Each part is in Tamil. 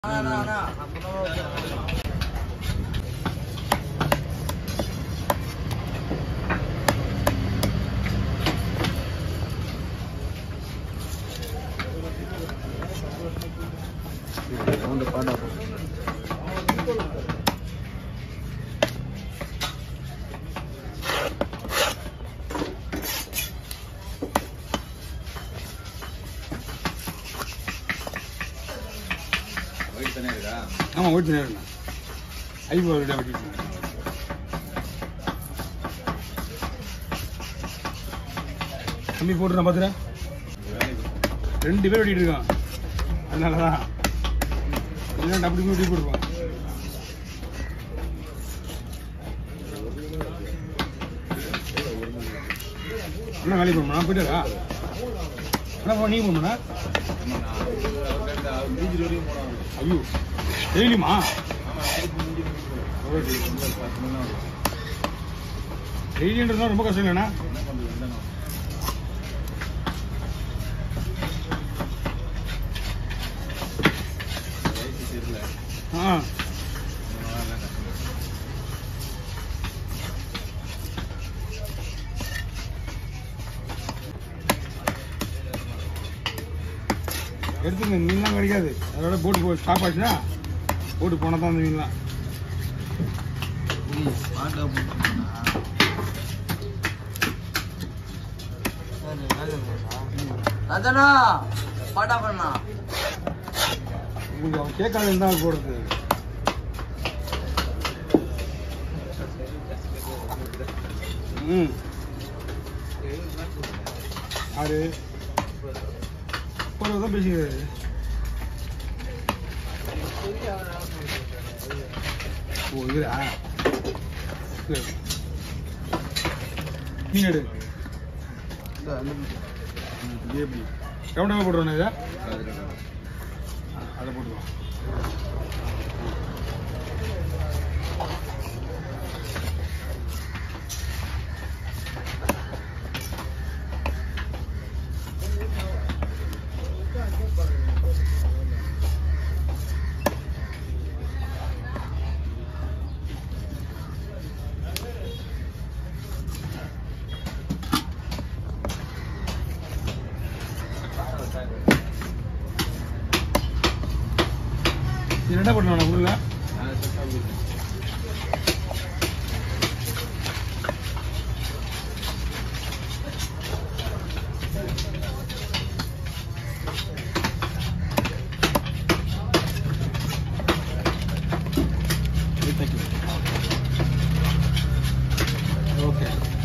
ஆமாம் ஓட்டு நேரம் ஐபோ வெட்டிட்டு தம்பி போட்டு பார்த்துறேன் ரெண்டு பேர் வெட்டிட்டு இருக்கான் அதனால தான் இல்லைன்னா அப்படி போய் வெட்டி போட்டுருப்பான் அண்ணா வேலைக்கு போகணுமா போயிட்டாரா அண்ணா போ நீ போகணுண்ணா ஐயோ டெய்லியுமா டெய்லின்றதுலாம் ரொம்ப கஷ்டம் இல்லைண்ணா ஆ எடுத்துங்க மீன்லாம் கிடைக்காது அதோட போட்டு போ ஸ்டாப் ஆச்சுன்னா போட்டு போனால் தான் அந்த மீன்லாம் ராஜனா பாட்டா பண்ணா உங்களுக்கு அவன் கேட்காத இருந்தால் போடுறது ம் யாரு ஒரு தான் பேசிக்கிறாரு ஓ இதுரா சரி. மீன் எடு இது எப்படி ரவுண்டாக போட்டுருவோண்ணா இதை ஆ, அதை போட்டுருவோம் இது என்ன பண்ணுவாங்க உள்ள okay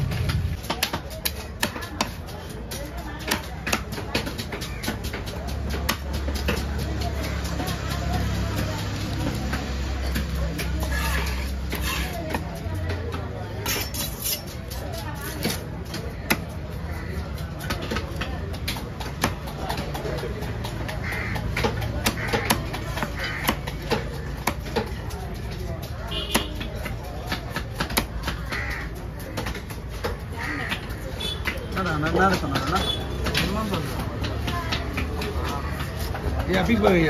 Yeah, people here.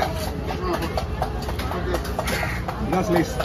That's nice.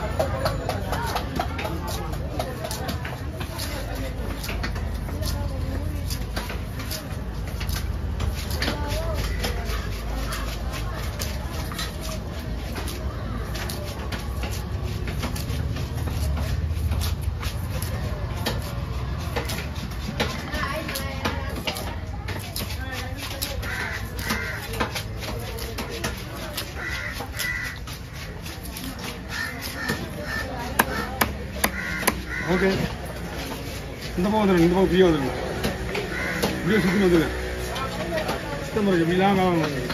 Okay இந்த பக்கம் வந்துடுங்க இந்த பக்கம் ஃப்ரீயாக வந்துடுங்க இப்படியே சுற்றி வந்துடுங்க சுத்தம் இருக்கு இப்படிலாம் வேணாம் உங்களுக்கு.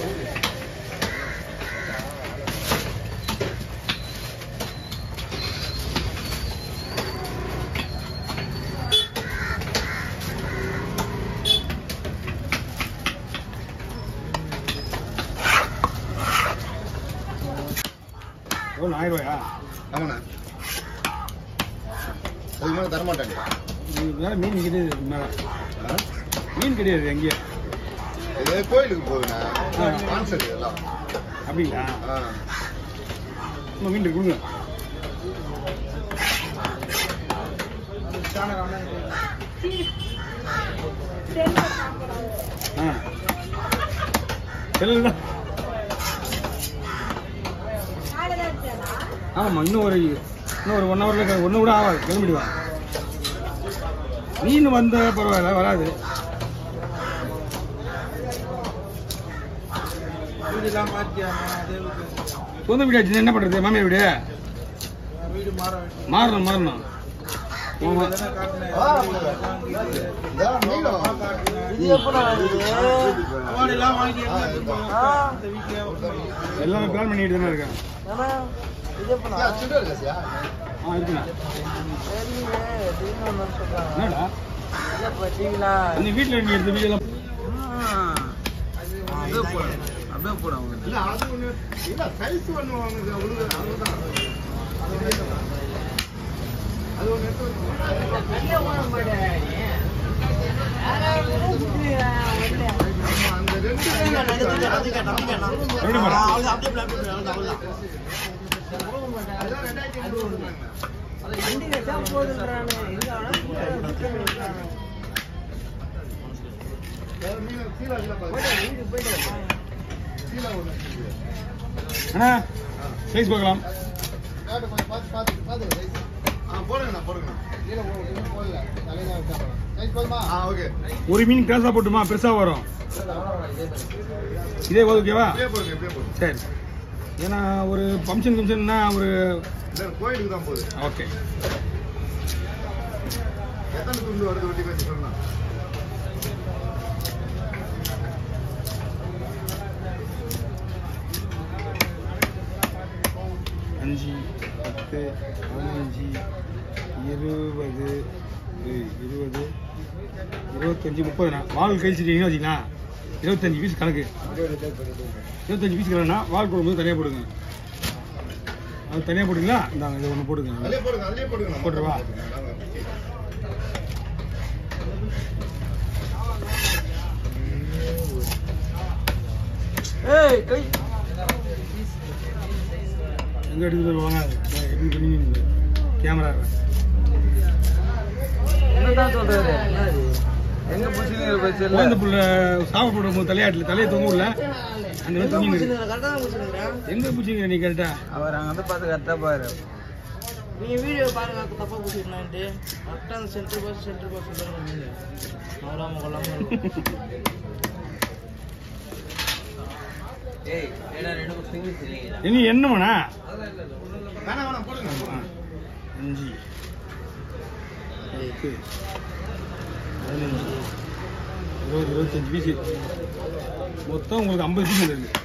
எவ்வளோ ஆயிரம் ரூபாயா ஆமாண்ணா அதுக்கு மேலே தரமாட்டாங்க இது வேற மீன் கிடையாது இதுக்கு மேல மீன் கிடையாது எங்கேயும் இது கோயிலுக்கு போகுதுண்ணா ஆ. ஸ்பான்சர் இதெல்லாம் அப்படிங்களா ஆ நம்ம மீன் இருக்கு, கொடுங்க ஆ செல்லுங்க ஆமாம்மா இன்னும் ஒரு இன்னும் ஒரு ஒன் ஹவரில் ஒன்று கூட ஆகாது கிளம்பிடுவான் மீன் வந்த பரவாயில்ல வராது சொந்த வீடு ஆச்சு என்ன பண்ணுறது மாமியார் வீடு மாறணும் மாறணும் ஆமா. இதான் மீனும். இது எப்படா இது ஆ, எல்லாமே பிளான் பண்ணிட்டு தானே இருக்கேன் ஏன்னா, இது எப்படா ஐயா, சுடு இருக்கா சார்? ஆ இருக்குண்ணா தெரியல திடீர்னு ஒண்ணு சொல்றாங்க என்னடா இது எப்ப டிவில அந்த வீட்டில் நீ எடுத்த வீடியோலாம் அப்படியே போட அப்படியே போட அவங்க இல்ல, அது ஒண்ணு இல்ல, size ஒண்ணு வாங்குது, உழுது, அவ்வளவுதான். அது ஒண்ணு எடுத்து வச்சுக்கோ. ஆமா, அந்த ரெண்டு எப்படி மேடம் அதான் ரெண்டாயிரத்தி ஐநூறு கொடுக்குறாங்க. வேற மீன் சீலா இல்ல பாருங்க. சீலா ஒண்ணு இருக்குது. அண்ணா சைஸ் பார்க்கலாம் காட்டு கொஞ்சம் பார்த்து பார்த்து பார்த்து size. ஆ, போடுங்கண்ணா, போடுங்கண்ணா. கீழே போ- இன்னும் போடல. தலையில வச்சா போதும். size போதுமா? ஆ, okay. ஒரு மீன் கிராஸாக போட்டுமா பெருசாக வரும் இதே ஓகேவா இப்படியே போடுங்க, இப்படியே போடுங்க. சரி ஏன்னா ஒரு ஃபங்க்ஷன் ஃபங்க்ஷன்னா ஒரு இல்ல, கோயிலுக்கு தான் போகுது ஓகே எத்தனை துண்டு வருது வெட்டி பேசி சொல்லலாம் அஞ்சு பத்து பதினஞ்சு இருபது ஏய், இருபது இருபத்தஞ்சி முப்பதுண்ணா வால் கழிச்சிட்டீங்கன்னு வச்சுக்கலாம் இருபத்தஞ்சி பீஸ் கணக்கு இருபத்தஞ்சி பீஸ் கணக்குனா வால் போடும்போது தனியாக போடுங்க அது தனியாக போடுங்களா இந்தாங்க இதை ஒன்று போடுங்க அதுலயே போடுங்க அதுலயே போடுங்க போட்டுருவா? ஏய் கை எங்கே எடுத்து வருவாங்க எப்படி பண்ணி கேமரா என்னதான் சொல்றாரு எங்க புடிச்சிருக்கிற பைசா இல்ல குழந்தை புள்ள சாப்பிட போடும்போது தலையாட்டில் தலையை தொங்க விடல அந்த மாதிரி தொங்கி நிற்கு. கரெக்டா புடிச்சிருக்கிறேன் எங்க பூச்சிங்க நீ கரெக்டா அவர் அங்க வந்து பார்த்து கரெக்டா பாரு நீங்க வீடியோ பாருங்க அப்ப தப்பா போட்டுக்கலான்ட்டு கரெக்டா அந்த சென்டர் பாஸ் சென்டர் பாஸ் சொல்றாங்க அவராம கொள்ளாம இருக்கும். ஏய் ஏடா ரெண்டு பேரும் சிங்கிள் சிரிங்க இனி என்னமாண்ணா வேணாம் வேணாம் போடுங்க அஞ்சு பத்து பதினஞ்சு இருபது இருபத்தஞ்சு பீஸு மொத்தம் உங்களுக்கு ஐம்பது பீஸ் இருக்கு